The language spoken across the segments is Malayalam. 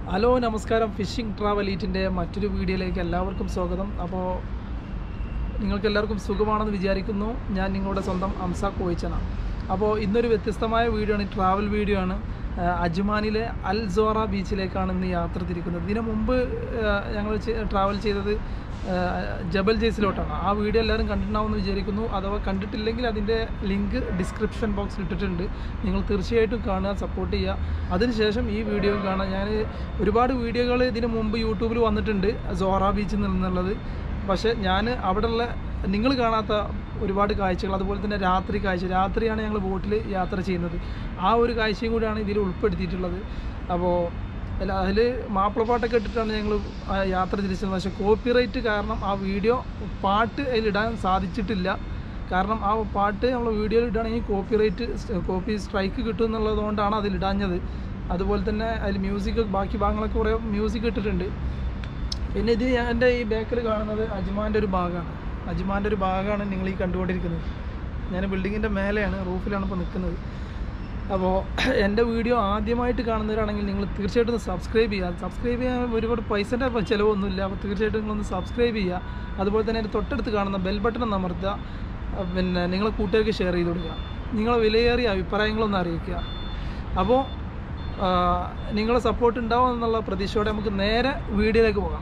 ഹലോ നമസ്കാരം ഫിഷിംഗ് ട്രാവൽ ഈറ്റിൻ്റെ മറ്റൊരു വീഡിയോയിലേക്ക് എല്ലാവർക്കും സ്വാഗതം അപ്പോൾ നിങ്ങൾക്ക് എല്ലാവർക്കും സുഖമാണെന്ന് വിചാരിക്കുന്നു ഞാൻ നിങ്ങളുടെ സ്വന്തം അംസ കോയിച്ചന അപ്പോൾ ഇന്നൊരു വ്യത്യസ്തമായ വീഡിയോ ആണ് ട്രാവൽ വീഡിയോ ആണ് ആ, അജ്മാനിലെ അൽ സോറ ബീച്ചിലേക്കാണ് ഇന്ന് യാത്ര തിരിക്കുന്നത് ഇതിനു മുമ്പ് ഞങ്ങൾ ട്രാവൽ ചെയ്തത് ആ, ജബൽ ജെയ്സിലോട്ടാണ് ആ വീഡിയോ എല്ലാവരും കണ്ടിട്ടുണ്ടാവുമെന്ന് വിചാരിക്കുന്നു അഥവാ കണ്ടിട്ടില്ലെങ്കിൽ അതിൻ്റെ ലിങ്ക് ഡിസ്ക്രിപ്ഷൻ ബോക്സിൽ ഇട്ടിട്ടുണ്ട് നിങ്ങൾ തീർച്ചയായിട്ടും കാണുക സപ്പോർട്ട് ചെയ്യുക അതിനുശേഷം ഈ വീഡിയോ കാണാം ഞാൻ ഒരുപാട് വീഡിയോകൾ ഇതിന് മുമ്പ് യൂട്യൂബിൽ വന്നിട്ടുണ്ട് സോറ ബീച്ചിൽ നിന്നുള്ളത് പക്ഷേ ഞാൻ അവിടെയുള്ള നിങ്ങൾ കാണാത്ത ഒരുപാട് കാഴ്ചകൾ അതുപോലെ തന്നെ രാത്രി കാഴ്ച രാത്രിയാണ് ഞങ്ങൾ ബോട്ടിൽ യാത്ര ചെയ്യുന്നത് ആ ഒരു കാഴ്ചയും കൂടിയാണ് ഇതിൽ ഉൾപ്പെടുത്തിയിട്ടുള്ളത് അപ്പോൾ അല്ല അതിൽ മാപ്പിളപ്പാട്ടൊക്കെ ഇട്ടിട്ടാണ് ഞങ്ങൾ യാത്ര തിരിച്ചത് പക്ഷേ കോപ്പിറൈറ്റ് കാരണം ആ വീഡിയോ പാട്ട് അതിലിടാൻ സാധിച്ചിട്ടില്ല കാരണം ആ പാട്ട് നമ്മൾ വീഡിയോയിൽ ഇടുകയാണെങ്കിൽ കോപ്പിറൈറ്റ് കോപ്പി സ്ട്രൈക്ക് കിട്ടും എന്നുള്ളതുകൊണ്ടാണ് അതിലിടാഞ്ഞത് അതുപോലെ തന്നെ അതിൽ മ്യൂസിക് ബാക്കി ഭാഗങ്ങളൊക്കെ കുറേ മ്യൂസിക് ഇട്ടിട്ടുണ്ട് പിന്നെ ഇത് ഞാൻ എൻ്റെ ഈ ബാക്കിൽ കാണുന്നത് അജ്മാൻ്റെ ഒരു ഭാഗമാണ് അജ്മാൻ്റെ ഒരു ഭാഗമാണ് നിങ്ങൾ ഈ കണ്ടുകൊണ്ടിരിക്കുന്നത് ഞാൻ ബിൽഡിങ്ങിൻ്റെ മേലെയാണ് റൂഫിലാണ് ഇപ്പോൾ നിൽക്കുന്നത് അപ്പോൾ എൻ്റെ വീഡിയോ ആദ്യമായിട്ട് കാണുന്നവരാണെങ്കിൽ നിങ്ങൾ തീർച്ചയായിട്ടും ഒന്ന് സബ്സ്ക്രൈബ് ചെയ്യുക സബ്സ്ക്രൈബ് ചെയ്യാൻ ഒരുപാട് പൈസൻ്റെ ചിലവൊന്നുമില്ല അപ്പോൾ തീർച്ചയായിട്ടും നിങ്ങളൊന്ന് സബ്സ്ക്രൈബ് ചെയ്യുക അതുപോലെ തന്നെ അതിൻ്റെ തൊട്ടടുത്ത് കാണുന്ന ബെൽ ബട്ടൺ ഒന്ന് അമർത്തുക അഹ് പിന്നെ നിങ്ങളെ കൂട്ടുകാർക്ക് ഷെയർ ചെയ്ത് കൊടുക്കുക നിങ്ങളെ വിലയേറിയ അഭിപ്രായങ്ങളൊന്ന് അറിയിക്കുക അപ്പോൾ നിങ്ങളെ സപ്പോർട്ട് ഉണ്ടാവും എന്നുള്ള പ്രതീക്ഷയോടെ നമുക്ക് നേരെ വീഡിയോയിലേക്ക് പോകാം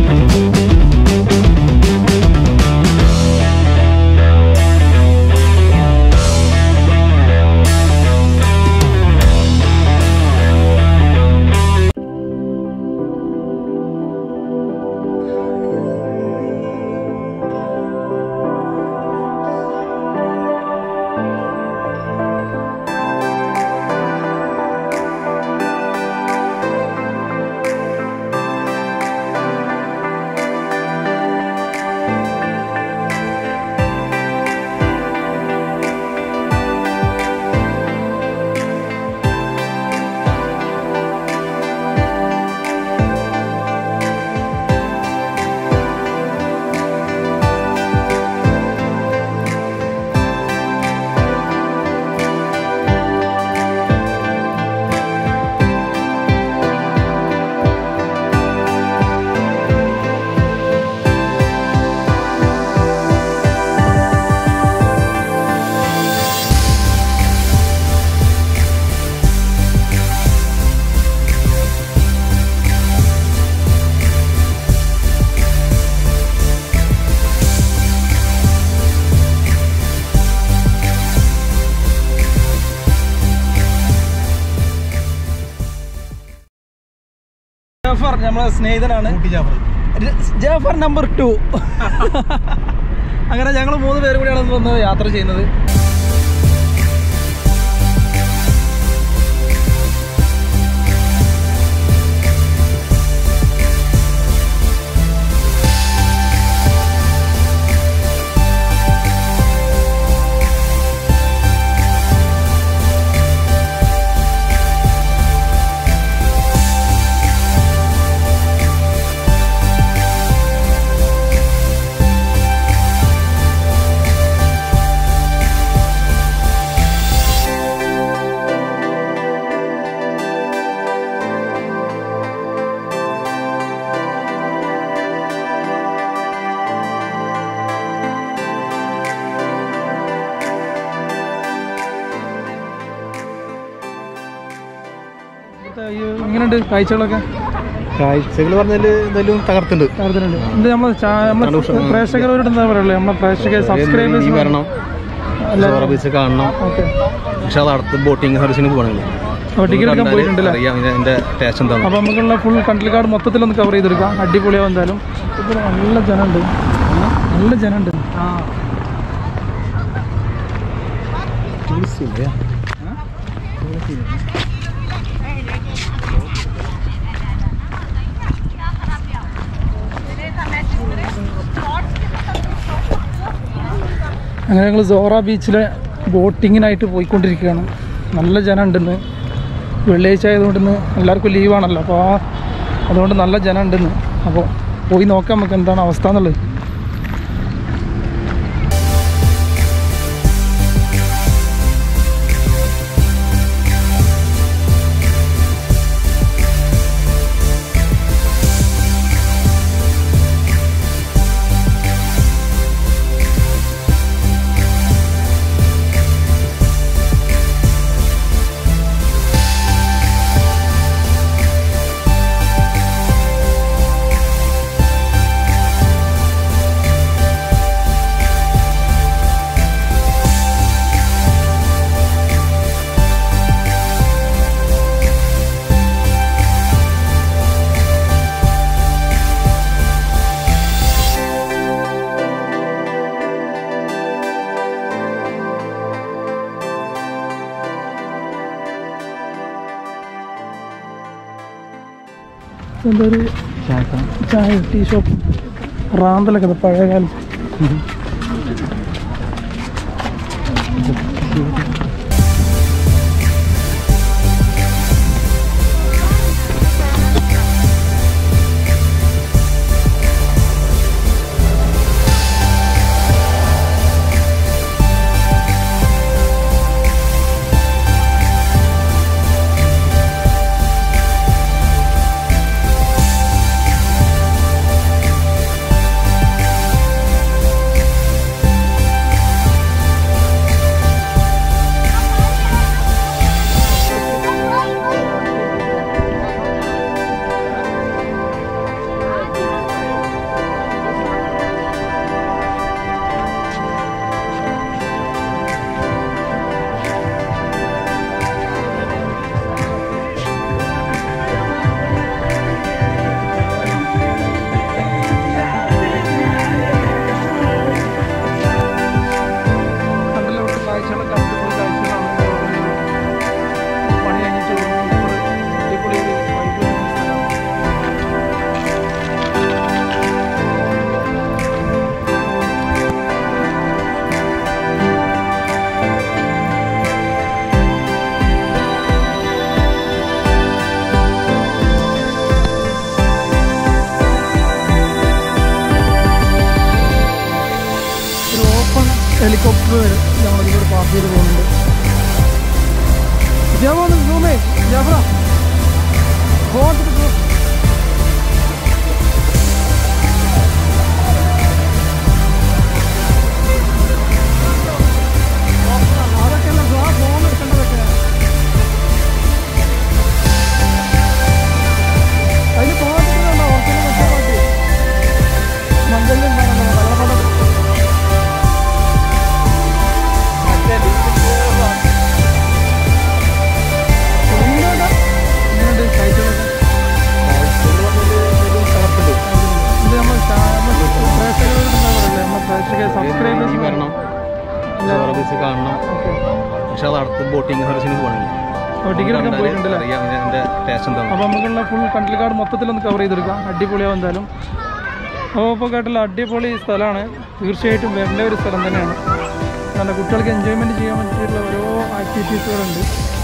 ജാഫർ നമ്മളെ സ്നേഹിതനാണ് ര- ജാഫർ നമ്പർ ടു അങ്ങനെ ഞങ്ങൾ മൂന്ന് പേരും കൂടിയാണ് ഇന്ന് വന്ന് യാത്ര ചെയ്യുന്നത് എങ്ങനെയുണ്ട് കാഴ്ചകളൊക്കെ കാഴ്ചകൾ പറഞ്ഞാല് എന്തായാലും തകർത്തുണ്ട് തകർത്തിട്ടുണ്ട് ഇത് നമ്മൾ നമ്മളെ പ്രേക്ഷകരോട് എന്താ പറയുള്ളൂ നമ്മളെ പ്രേക്ഷക നീ സബ്സ്ക്രൈബേഴ്സ് വരണം സോറ ബീച്ച് കാണണം ഓക്കെ പക്ഷെ അത് അടുത്ത് ബോട്ടിങ് സർവീസിന് പോകണമെങ്കിൽ അപ്പോൾ ടിക്കറ്റ് എടുക്കാൻ പോയിട്ടുണ്ടല്ലേ അറിയാം ഇതിന്റെ- ഇതിന്റെ ടേസ്റ്റ് എന്താണ് അപ്പോൾ നമുക്കുള്ള ഫുൾ കണ്ടിൽക്കാട് മൊത്തത്തിലൊന്ന് കവർ ചെയ്തെടുക്കാം അടിപൊളിയാവും എന്തായാലും ഇപ്പോൾ നല്ല ജനമുണ്ട് നല്ല ജനമുണ്ട് ആ അങ്ങനെ ഞങ്ങൾ സോറ ബീച്ചിലെ ബോട്ടിങ്ങിനായിട്ട് പോയിക്കൊണ്ടിരിക്കുകയാണ് നല്ല ജനം ഉണ്ടെന്ന് വെള്ളിയാഴ്ച ആയതുകൊണ്ട് ഇന്ന് എല്ലാവർക്കും ലീവാണല്ലോ അപ്പോൾ ആ അതുകൊണ്ട് നല്ല ജനം ഉണ്ടെന്ന് അപ്പോൾ പോയി നോക്കാം നമുക്ക് എന്താണ് അവസ്ഥ എന്നുള്ളത് എന്താ ഒരു ചായ ടീ ഷോപ്പ് റാന്തലൊക്കെ ഇത് പഴയ കാലത്ത് കണ്ടല്ലോ ഇവിടുത്തെ കാഴ്ചകളൊക്കെ അടിപൊളി കാഴ്ചകളാണ് പണി കഴിഞ്ഞിട്ട് ഇവിടെ അടിപൊളി ഒരു vibe കിട്ടുന്ന സ്ഥലമാണ്. ഒരു ഓപ്പൺ ഹെലികോപ്റ്റർ നമ്മളിവിടെ പാസ് ചെയ്ത് പോകുന്നുണ്ട് ജാമോന്ന് സൂമേ ജാഫ്ര ഫോൺ അതൊക്കെ അല്ല ഫോൺ എടുക്കേണ്ടതൊക്കെ അതിന് പോകാൻ ഓർക്കുന്ന മറ്റേ പാട്ട് മംഗല്യം വെള്ളപ്പടം എങ്ങനെയുണ്ട് കാഴ്ചകളൊക്കെ? ഇത് നമ്മൾ പ്രേക്ഷകരോട് ഉണ്ടാവുമല്ലേ നമ്മൾ പ്രേക്ഷക സബ്സ്ക്രൈബേഴ്സ് വരണം സോറ ബീച്ച് കാണണം പക്ഷെ അത് അടുത്ത് ബോട്ടിങ് സർവീസിന് പോകണമെങ്കിൽ ടിക്കറ്റ് എടുക്കാൻ പോയിട്ടുണ്ടല്ലേ അറിയാം അതിന്റെ ടേസ്റ്റ് എന്താണ് അപ്പോൾ നമുക്കുള്ള ഫുൾ കണ്ടൽക്കാട് മൊത്തത്തിലൊന്ന് കവർ ചെയ്തെടുക്കാം അടിപൊളിയാവും എന്തായാലും അപ്പോൾ ഇപ്പോൾ കേട്ടില്ല അടിപൊളി സ്ഥലമാണ് തീർച്ചയായിട്ടും വരേണ്ട ഒരു സ്ഥലം തന്നെയാണ് കാരണം കുട്ടികൾക്ക് എൻജോയ്മെൻറ്റ് ചെയ്യാൻ പറ്റിയിട്ടുള്ള ഓരോ ആക്ടിവിറ്റീസുകളുണ്ട്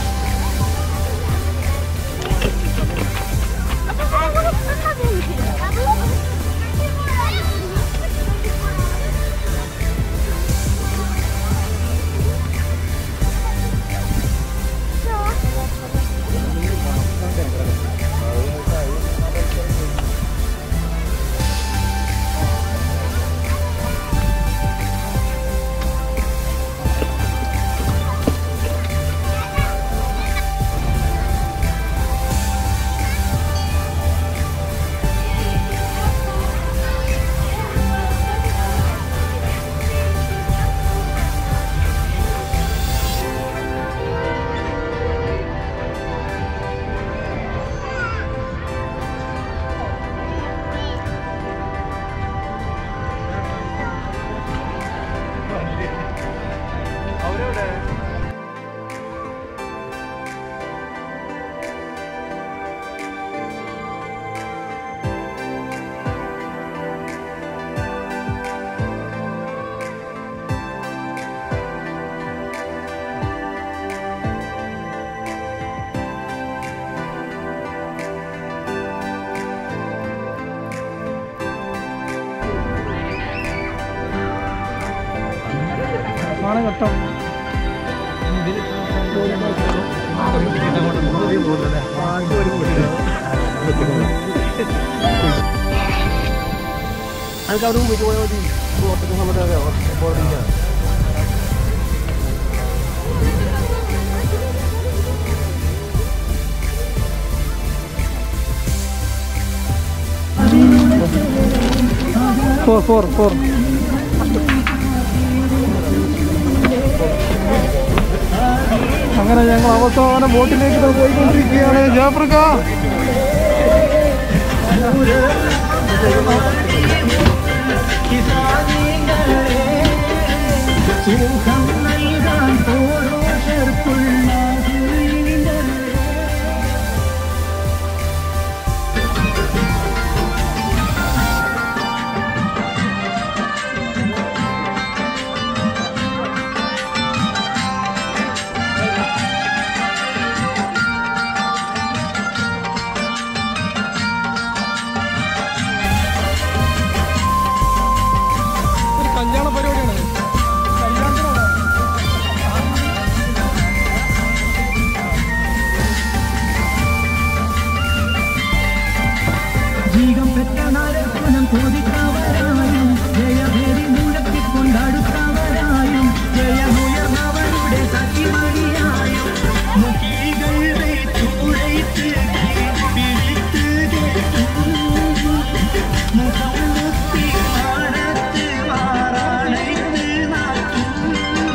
ആണ് ഘട്ടം അതൊക്കെ അവിടെ മുമ്പിൽ പോയാൽ മതി പുറത്തൊക്കെ സമയത്ത് പുറത്തില്ല ഫോർ ഫോർ ഫോർ അങ്ങനെ ഞങ്ങൾ അവസാന ബോട്ടിലേക്ക് ഇതാ പോയിക്കൊണ്ടിരിക്കുകയാണ് ജാഫ്രിക്ക മനം ചോദിച്ചവരായും ജയഭേരി മുഴക്കിക്കൊണ്ടടുത്തവരായും ജയമുയർന്നവരുടെ സഖിമണിയായും മുഖികൾ വെച്ചുടൈത്ത് പിടിത്ത് കേട്ടും മുഖം മുത്തി മാറത്ത് മാറാണൈത്ത് നാട്ടും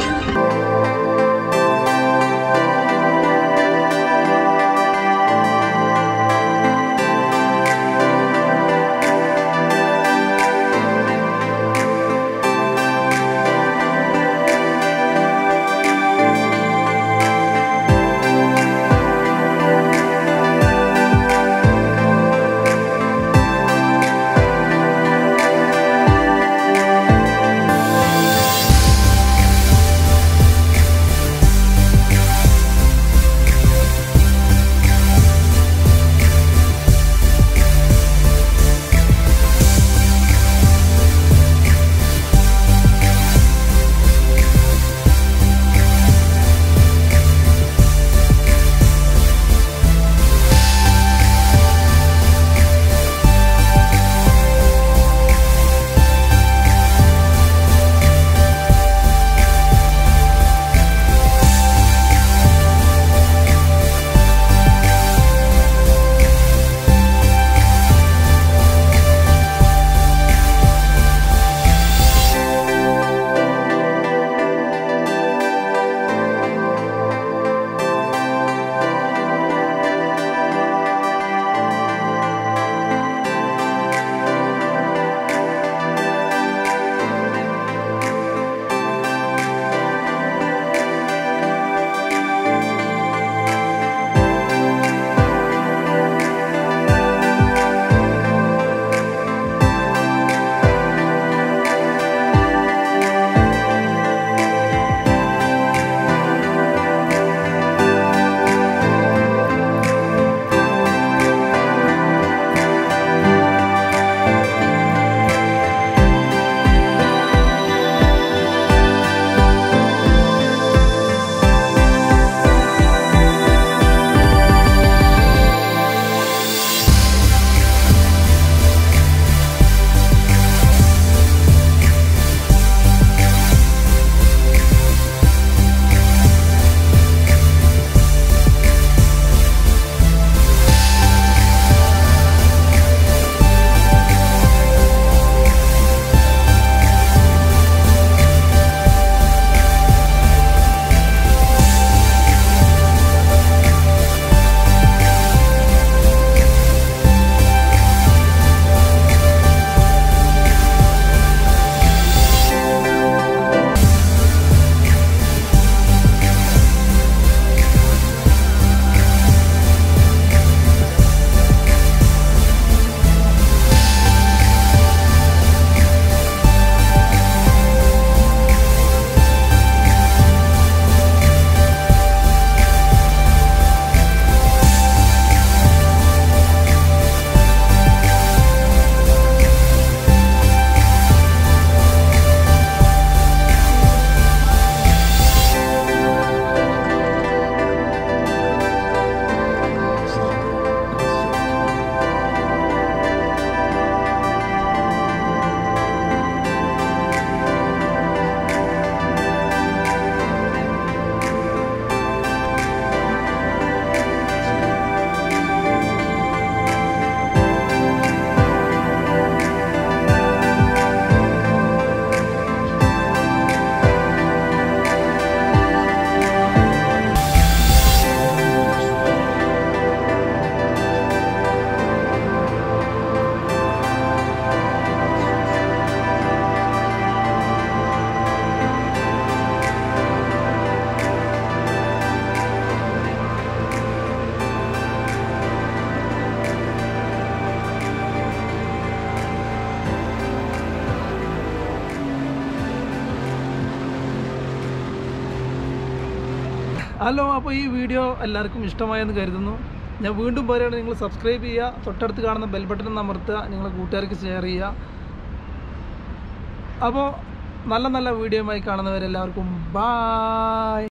ഹലോ അപ്പോൾ ഈ വീഡിയോ എല്ലാവർക്കും ഇഷ്ടമായെന്ന് കരുതുന്നു ഞാൻ വീണ്ടും പറയുകയാണ് നിങ്ങൾ സബ്സ്ക്രൈബ് ചെയ്യുക തൊട്ടടുത്ത് കാണുന്ന ബെൽ ബട്ടൺ അമർത്തുക നിങ്ങളെ കൂട്ടുകാർക്ക് ഷെയർ ചെയ്യുക അപ്പോൾ നല്ല നല്ല വീഡിയോയുമായി കാണുന്നവരെല്ലാവർക്കും ബായ്